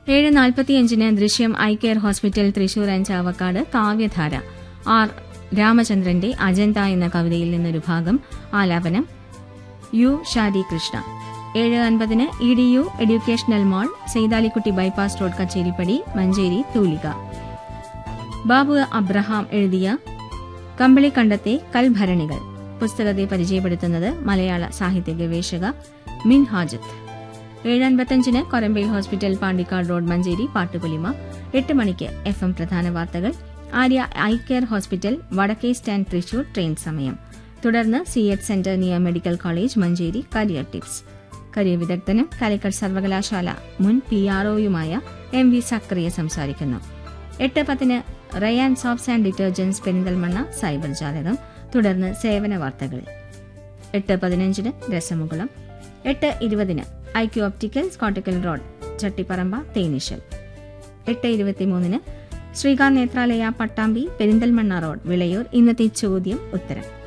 ഏഴ് നാൽപ്പത്തിയഞ്ചിന് Drishyam I care hospital Thrissur and Chavakkad Kavyadhara R രാമചന്ദ്രന്റെ Ajanta എന്ന കവിതയിൽ നിന്നൊരു ഭാഗം ആലാപനം യു ഷാരി കൃഷ്ണ ഏഴ് അൻപതിന് E D U educational mall Saithalikutty bypass road Kacheripadi Manjeri Thoolika Babu Abraham എഴുതിയ കമ്പളിക്കണ്ടത്തെ കൽഭരണികൾ പുസ്തകത്തെ പരിചയപ്പെടുത്തുന്നത് മലയാള സാഹിത്യ ഗവേഷക മിൻ ഹാജത്ത് ഏഴ് അൻപത്തഞ്ചിന് കൊരമ്പയിൽ ഹോസ്പിറ്റൽ പാണ്ടിക്കാട് റോഡ് മഞ്ചേരി പാട്ടുപുലിമ എട്ട് മണിക്ക് എഫ് എം പ്രധാന വാർത്തകൾ ആര്യ ഐ കെയർ ഹോസ്പിറ്റൽ വടക്കേ സ്റ്റാൻഡ് തൃശൂർ ട്രെയിൻ സമയം തുടർന്ന് C H centre near medical college Manjeri career tips career വിദഗ്ധനും കാലിക്കറ്റ് സർവകലാശാല മുൻ പി ആർഒയുമായ എം വി സക്രിയ സംസാരിക്കുന്നു എട്ട് പത്തിന് Rayan soaps and detergents Perinthalmanna cyber ജാലകം തുടർന്ന് സേവന വാർത്തകൾ എട്ട് പതിനഞ്ചിന് രസമുകുളം എട്ട് ഇരുപതിന് I Q opticals Kottakkal road Chattiparamba തേനീശൽ എട്ട് ഇരുപത്തിമൂന്നിന് ശ്രീകാന്ത് നേത്രാലയ പട്ടാമ്പി പെരിന്തൽമണ്ണ റോഡ് വിളയൂർ ഇന്നത്തെ ചോദ്യം ഉത്തരം